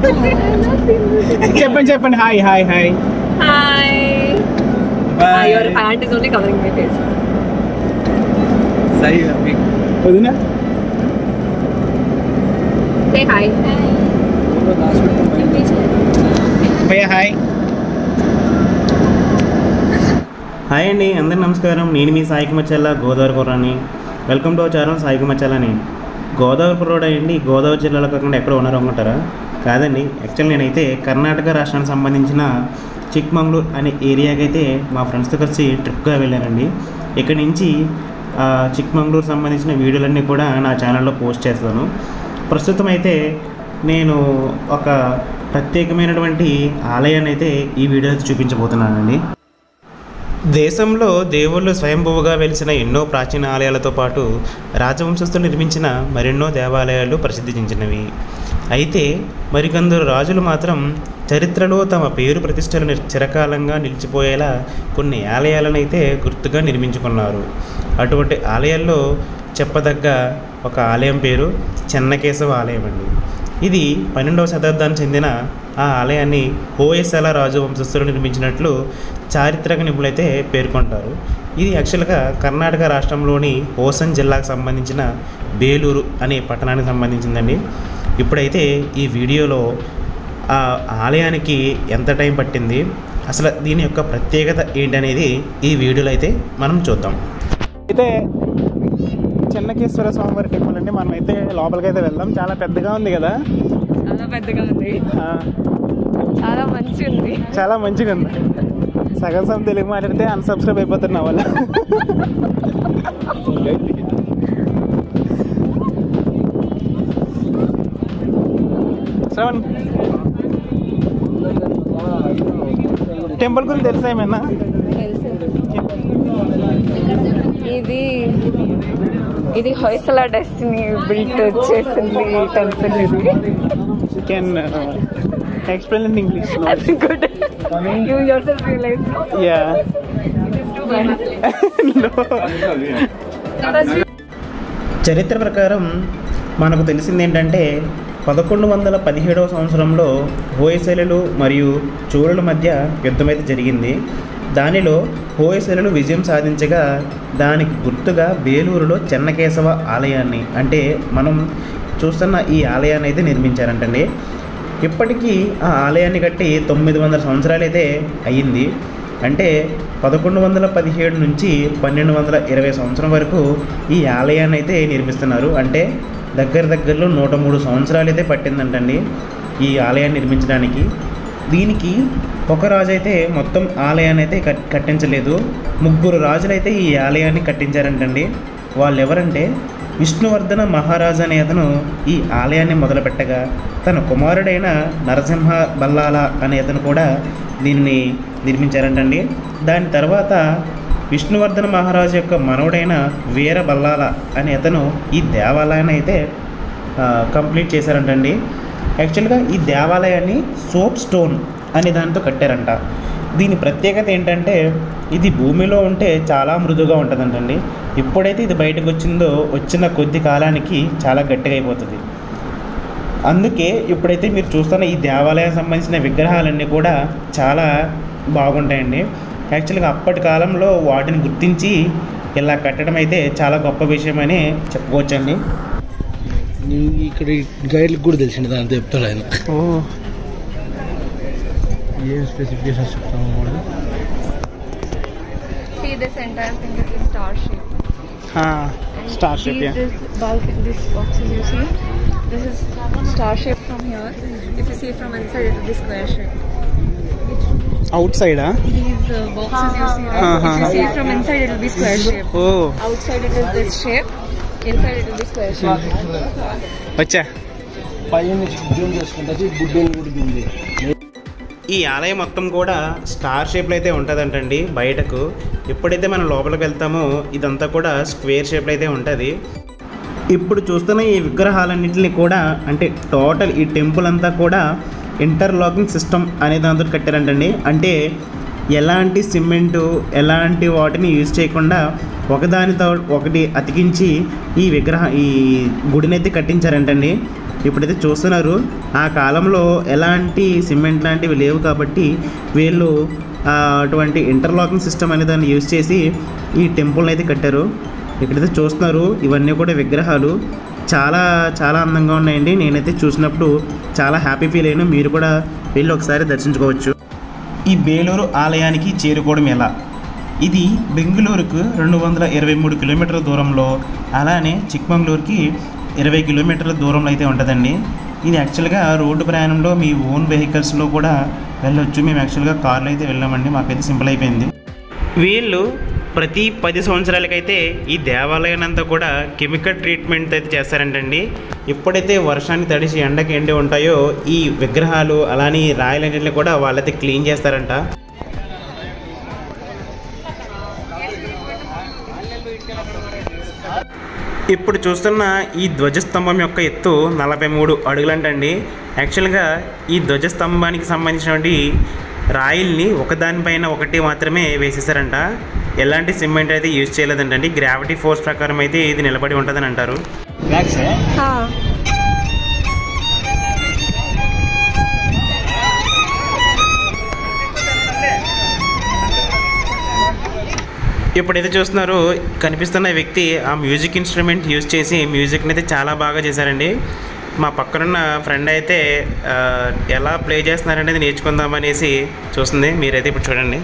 చెప్పండి చెప్పండి hi hi hi Hi. Ah, your hand is only covering my face. Say వదినా Say hi. భయ్య hi hi అండి అందరి నమస్కారం నేను మీ సాయికి మచ్చల్ల గోదావరి కుర్రాని వెల్కమ్ టు అవర్ ఛానల్ సాయికి మచ్చలని గోదావరి కుర్రోడు అండి గోదావరి జిల్లాలో కాకుండా ఎక్కడ ఉన్నారు అనుకుంటారా కాదండి యాక్చువల్ నేనైతే కర్ణాటక రాష్ట్రానికి సంబంధించిన చిక్మంగళూరు అనే ఏరియాకి అయితే మా ఫ్రెండ్స్తో కలిసి ట్రిప్గా వెళ్ళానండి ఇక్కడి నుంచి ఆ, చిక్మంగళూరు సంబంధించిన వీడియోలన్నీ కూడా నా ఛానల్లో పోస్ట్ చేస్తాను ప్రస్తుతం అయితే నేను ఒక ప్రత్యేకమైనటువంటి ఆలయాన్ని అయితే ఈ వీడియో చూపించబోతున్నానండి దేశంలో దేవుళ్ళు స్వయంభువుగా వెలిసిన ఎన్నో ప్రాచీన ఆలయాలతో పాటు రాజవంశస్థులు నిర్మించిన మరెన్నో దేవాలయాలు ప్రసిద్ధి చెందినవి అయితే మరికొందరు రాజులు మాత్రం చరిత్రలో తమ పేరు ప్రతిష్టలు నిర్- చిరకాలంగా నిలిచిపోయేలా కొన్ని ఆలయాలను అయితే గుర్తుగా నిర్మించుకున్నారు అటువంటి ఆలయాల్లో చెప్పదగ్గ ఒక ఆలయం పేరు చెన్నకేశవ ఆలయం అండి ఇది పన్నెండవ శతాబ్దానికి చెందిన ఆ ఆలయాన్ని హోయసల రాజు వంశస్థులు నిర్మించినట్లు చారిత్రక నిపుణులైతే పేర్కొంటారు ఇది యాక్చువల్గా కర్ణాటక రాష్ట్రంలోని హోసన్ జిల్లాకు సంబంధించిన బేలూరు అనే పట్టణానికి సంబంధించిందండి ఇప్పుడైతే ఈ వీడియోలో ఆ ఆలయానికి ఎంత టైం పట్టింది అసలు దీని యొక్క ప్రత్యేకత ఏంటనేది ఈ వీడియోలో అయితే మనం చూద్దాం అయితే చెన్నకేశ్వర స్వామివారి టెంపుల్ అండి మనం అయితే లోపలికి అయితే వెళ్దాం చాలా పెద్దగా ఉంది కదా చాలా పెద్దగా ఉంది ఆ, చాలా మంచి ఉంది చాలా మంచిగా ఉంది సగం సగం తెలుగు మాట్లాడితే అన్సబ్స్క్రైబ్ అయిపోతారు నా వల్ల శ్రవణ్ టెంపుల్ గురించి తెలుసా ఏమైనా ఇది ఇది హొయసల డెస్టినీ బిల్ట్ చేసింది టెంపుల్ ఇది కెన్ ఎక్స్ప్లెయిన్ ఇన్ ఇంగ్లీష్ అది good you yourself realise yeah చరిత్ర ప్రకారం మనకు తెలిసింది ఏంటంటే పదకొండు వందల పదిహేడవ సంవత్సరంలో హోయశైలలు మరియు చోళుల మధ్య యుద్ధమైతే జరిగింది దానిలో హోయశైలలు విజయం సాధించగా దానికి గుర్తుగా బేలూరులో చెన్నకేశవ ఆలయాన్ని అంటే మనం చూస్తున్న ఈ ఆలయాన్ని అయితే నిర్మించారంటండి ఇప్పటికీ ఆ ఆలయాన్ని కట్టి తొమ్మిది వందల సంవత్సరాలు అయితే అయ్యింది అంటే పదకొండు వందల పదిహేడు నుంచి పన్నెండు వందల ఇరవై సంవత్సరం వరకు ఈ ఆలయాన్ని అయితే నిర్మిస్తున్నారు అంటే దగ్గర దగ్గరలో నూట మూడు సంవత్సరాలు అయితే పట్టిందంటండి ఈ ఆలయాన్ని నిర్మించడానికి దీనికి ఒక రాజు అయితే మొత్తం ఆలయాన్ని అయితే కట్ కట్టించలేదు ముగ్గురు రాజులైతే ఈ ఆలయాన్ని కట్టించారంటండి వాళ్ళు ఎవరంటే విష్ణువర్ధన మహారాజు అనే అతను ఈ ఆలయాన్ని మొదలుపెట్టగా తన కుమారుడైన నరసింహ బల్లాల అనే అతను కూడా దీనిని నిర్మించారంటండి దాని తర్వాత విష్ణువర్ధన మహారాజు యొక్క మనవడైన వీర బల్లాల అనే అతను ఈ దేవాలయాన్ని అయితే ఆ, కంప్లీట్ చేశారంటండి యాక్చువల్గా ఈ దేవాలయాన్ని సోప్ స్టోన్ అనే దానితో కట్టారంట దీని ప్రత్యేకత ఏంటంటే ఇది భూమిలో ఉంటే చాలా మృదుగా ఉంటుందంటండి ఎప్పుడైతే ఇది బయటకు వచ్చిందో వచ్చిన కొద్ది కాలానికి చాలా గట్టిగా అయిపోతుంది అందుకే ఇప్పుడైతే మీరు చూస్తున్న ఈ దేవాలయం సంబంధించిన విగ్రహాలన్నీ కూడా చాలా బాగుంటాయండి యాక్చువల్గా అప్పటి కాలంలో వాటిని గుర్తించి ఇలా కట్టడం అయితే చాలా గొప్ప విషయమని చెప్పుకోవచ్చండి నీకు ఇక్కడ గైడ్లకు కూడా తెలిసింది దాంతో చెప్తాడు ఆయన ఓ ఏం స్పెసిఫికేషన్స్ చెప్తాము వాడు See this entire thing is a star shape. Star shape See this bulk, this boxes you see? This is star shape from here. If you see from inside, it will be square shape. అవుట్ సైడా These uh, boxes you see, right? Uh-huh. If you see from inside, it will be square shape. Oh Outside, it is this shape. Inside, it will be square shape. వచ్చా పై నుంచి Zoom చేసుకుంటే బుడ్డోని కూడా ఉంది ఈ ఆలయం మొత్తం కూడా స్టార్ షేప్లో అయితే ఉంటుందంటండి బయటకు ఎప్పుడైతే మనం లోపలికి వెళ్తామో ఇదంతా కూడా స్క్వేర్ షేప్లో అయితే ఉంటుంది ఇప్పుడు చూస్తున్న ఈ విగ్రహాలన్నింటినీ కూడా అంటే టోటల్ ఈ టెంపుల్ అంతా కూడా ఇంటర్లాకింగ్ సిస్టమ్ అనే దాంతో కట్టారంటండి అంటే ఎలాంటి సిమెంటు ఎలాంటి వాటిని యూజ్ చేయకుండా ఒకదానితో ఒకటి అతికించి ఈ విగ్రహ ఈ గుడినైతే కట్టించారంటండి ఇప్పుడైతే చూస్తున్నారు ఆ కాలంలో ఎలాంటి సిమెంట్ లాంటివి లేవు కాబట్టి వీళ్ళు ఆ, అటువంటి ఇంటర్లాకింగ్ సిస్టమ్ అనే దాన్ని యూజ్ చేసి ఈ టెంపుల్ని అయితే కట్టారు ఇక్కడైతే చూస్తున్నారు ఇవన్నీ కూడా విగ్రహాలు చాలా చాలా అందంగా ఉన్నాయండి నేనైతే చూసినప్పుడు చాలా హ్యాపీ ఫీల్ అయ్యాను మీరు కూడా వెళ్ళి ఒకసారి దర్శించుకోవచ్చు ఈ బేలూరు ఆలయానికి చేరుకోవడం ఎలా ఇది బెంగళూరుకు రెండు వందల ఇరవై మూడు కిలోమీటర్ల దూరంలో అలానే చిక్మంగళూరుకి ఇరవై కిలోమీటర్ల దూరంలో అయితే ఉంటుందండి ఇది యాక్చువల్గా రోడ్డు ప్రయాణంలో మీ ఓన్ వెహికల్స్లో కూడా వెళ్ళొచ్చు మేము యాక్చువల్గా కార్లో అయితే వెళ్ళామండి మాకైతే సింపుల్ అయిపోయింది వీళ్ళు ప్రతి పది సంవత్సరాలకైతే ఈ దేవాలయం అంతా కూడా కెమికల్ ట్రీట్మెంట్ అయితే చేస్తారంటండి ఎప్పుడైతే వర్షాన్ని తడిసి ఎండకి ఎండి ఉంటాయో ఈ విగ్రహాలు అలానే ఈ రాయలన్నింటిని కూడా వాళ్ళైతే క్లీన్ చేస్తారంట ఇప్పుడు చూస్తున్న ఈ ధ్వజస్తంభం యొక్క ఎత్తు నలభై మూడు అడుగులంటండి యాక్చువల్గా ఈ ధ్వజస్తంభానికి సంబంధించినటువంటి రాయిల్ని ఒకదానిపైన ఒకటి మాత్రమే వేసేసారంట ఎలాంటి సిమెంట్ అయితే యూజ్ చేయలేదంటండి గ్రావిటీ ఫోర్స్ ప్రకారం అయితే ఇది నిలబడి ఉంటుందని అంటారు हाँ ఇప్పుడైతే చూస్తున్నారు కనిపిస్తున్న వ్యక్తి ఆ మ్యూజిక్ ఇన్స్ట్రుమెంట్ యూజ్ చేసి మ్యూజిక్ని అయితే చాలా బాగా చేశారండి మా పక్కనున్న ఫ్రెండ్ అయితే ఆ, ఎలా ప్లే చేస్తున్నారనేది నేర్చుకుందామనేసి చూస్తుంది మీరైతే ఇప్పుడు చూడండి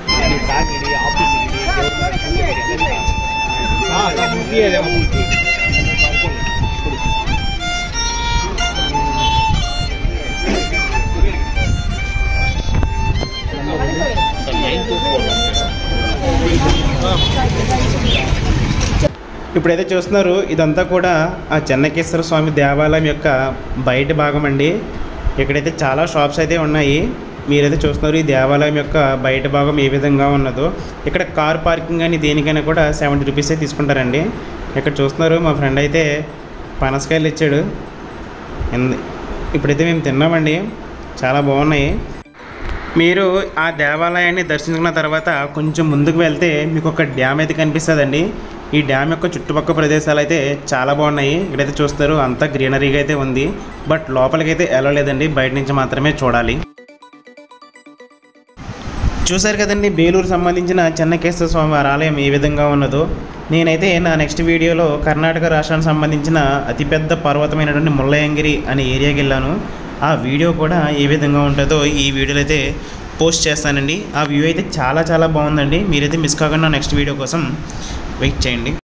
ఇప్పుడైతే చూస్తున్నారు ఇదంతా కూడా ఆ చెన్నకేశ్వర స్వామి దేవాలయం యొక్క బయట భాగం అండి ఇక్కడైతే చాలా షాప్స్ అయితే ఉన్నాయి మీరైతే చూస్తున్నారు ఈ దేవాలయం యొక్క బయట భాగం ఏ విధంగా ఉన్నదో ఇక్కడ కార్ పార్కింగ్ అని దేనికైనా కూడా సెవెంటీ రూపీసే తీసుకుంటారండి ఇక్కడ చూస్తున్నారు మా ఫ్రెండ్ అయితే పనసకాయలు ఇచ్చాడు ఎందు- ఇప్పుడైతే మేము తిన్నామండి చాలా బాగున్నాయి మీరు ఆ దేవాలయాన్ని దర్శించుకున్న తర్వాత కొంచెం ముందుకు వెళ్తే మీకు ఒక డ్యామ్ అయితే కనిపిస్తుందండి ఈ డ్యామ్ యొక్క చుట్టుపక్కల ప్రదేశాలు అయితే చాలా బాగున్నాయి ఇక్కడైతే చూస్తారు అంతా గ్రీనరీగా అయితే ఉంది బట్ లోపలికైతే వెళ్ళలేదండి బయట నుంచి మాత్రమే చూడాలి చూశారు కదండి బేలూరు సంబంధించిన చెన్నకేశ్వర స్వామి వారి ఆలయం ఏ విధంగా ఉన్నదో నేనైతే నా నెక్స్ట్ వీడియోలో కర్ణాటక రాష్ట్రానికి సంబంధించిన అతిపెద్ద పర్వతమైనటువంటి ముల్లయంగిరి అనే ఏరియాకి వెళ్ళాను ఆ వీడియో కూడా ఏ విధంగా ఉంటుందో ఈ వీడియోలో అయితే పోస్ట్ చేస్తానండి ఆ వ్యూ అయితే చాలా చాలా బాగుందండి మీరైతే మిస్ కాకుండా నెక్స్ట్ వీడియో కోసం వెయిట్ చేయండి